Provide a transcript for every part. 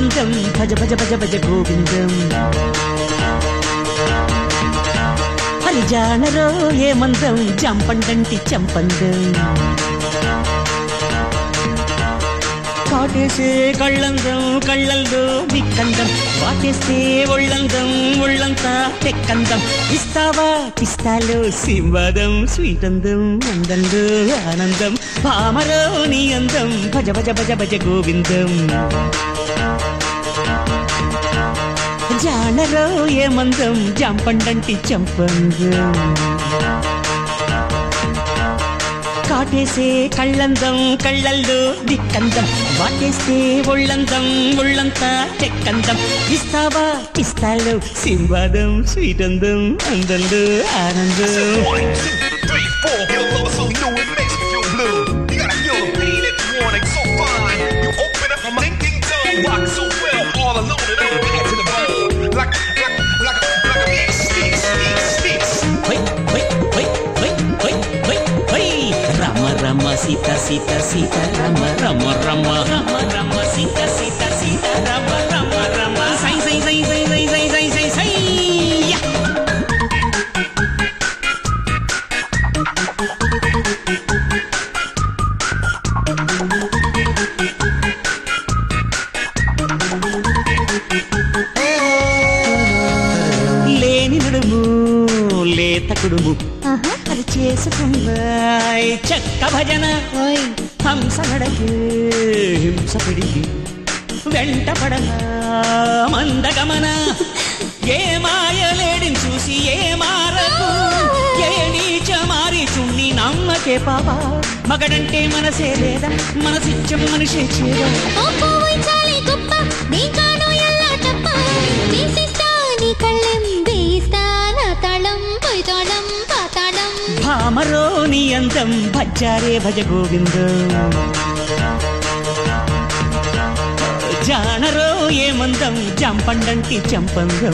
అందం భజ భజ భజ భజ గోవిందం హరి జానరో ఏమందం జంపండంటి చంపందం కాటేసే కళ్ళందం కళ్ళల్లో నిక్కందం వాటేస్తే ఒళ్ళందం ఒళ్ళంతా తెక్కందం ఇస్తావా పిస్తాలో సింవాదం స్వీటందం అందంలో ఆనందం పామరో నీ అందం భజ భజ భజ భజ గోవిందం జానరో ఏమందం జంపండంటి చంపందం కాటేసే కళ్ళందం కళ్ళల్లో దిక్కందం వాటేస్తే ఒళ్ళందం ఒళ్ళంతా చెక్కందం ఇస్తావా ఇస్తాలో సింవాదం స్వీటందం అందంలో ఆనందం One, two, three, four. Your love is so new, it makes me feel blue. You gotta feel the pain, it's warning, so fine. You open up my ding ding dong, rock so well, all alone and I'm bad to the bone. Like, like, like, like a big stick, stick, sticks. హొయ్, హొయ్, హొయ్, హొయ్, హొయ్, హొయ్, హొయ్. రమ రమ సీత సీత సీత రమ రమ రమ రమ రమ సీత సీత సీత రమ రమ రమ సై సై సై సై సై సై సై సై సై యా. లేని నడుము లేత కుడుము ఆహా అది చేసుకుందాయ్ చెక్క భజన ఓయ్ హంస నడకే హింస పిడికి వెంట పడన మందగమన ఏ మాయలేడిని చూసి ఏ మారకు ఏ నీచ మారి చున్ని నమ్మకే పాపా మగడంటే మనసే లేదా మనసిచ్చం మనిషే చేదా ఓ పోవై చాలే గొప్ప నీకాను ఎల్లా టప్ప తీసిస్తా నీ కళ్ళెం వేయిస్తా నా తాళం పోయి తాళం పాతాళం భామరో నీ అందం భజ్జారే భజ గోవిందం జానరో ఏమందం జంపండంటి చంపందం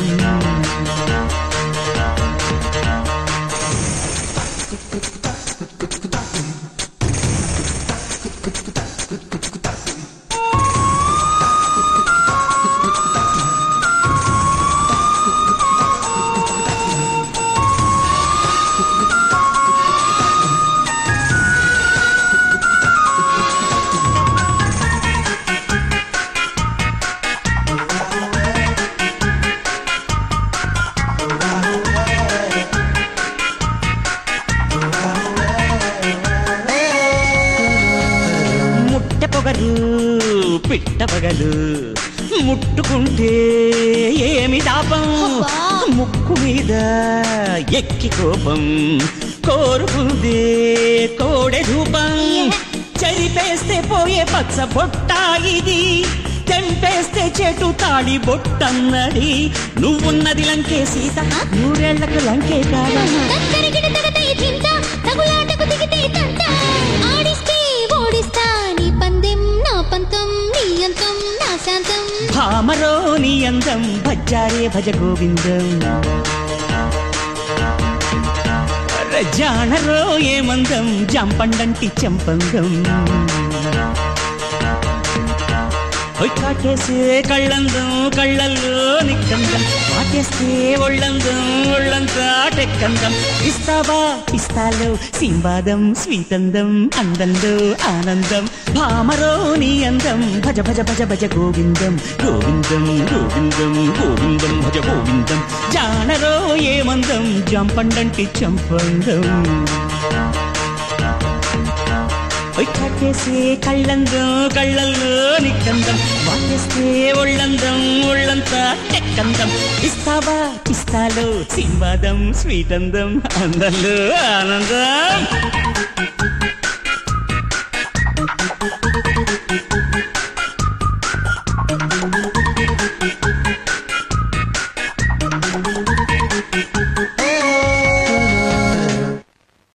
ముట్ట పొగరు పిట్ట పగలు ముట్టుకుంటే ఏమి తాపం అబ్బా. ముక్కు మీద ఎక్కి కోపం కోరుకుందే కోడె ధూపం చరిపేస్తే పోయే పచ్చ బొట్ట ఇది తెంపేస్తే చెటు తాడి బొట్టన్నది నువ్వున్నది లంకే సీత నూరేళ్లకు లంకే కాదా కత్తరికిడి తగతై చింత తగులాటకు దిగితే తంట ఆడిస్తే ఓడిస్తా నీ పందెం నా పంతం నీ అంతం నా శాంతం భామరో నీ అందం భజ్జారే భజ గోవిందం జానరో ఏమందం జంపండంటి చంపందం హొయ్ కాటేసే కళ్ళందం కళ్ళల్లో నిక్కందం వాటేస్తే ఒళ్ళందం ఒళ్ళంతా టెక్కందం ఇస్తావా ఇస్తాలో సింబాదం స్వీతందం అందంలో ఆనందం భామరో నీ అందం భజ భజ భజ భజ గోవిందం గోవిందం గోవిందం గోవిందం భజ గోవిందం జానరో ఏమందం జంపండంటి చంపందం ఒయ్ కాటేసే కళ్ళందం కళ్ళల్లో నిక్కందం వాటేస్తే ఒళ్ళందం ఒళ్ళంతా టెక్కందం ఇస్తావా ఇస్తాలో సింబాదం స్వీటందం అందంలో ఆనందం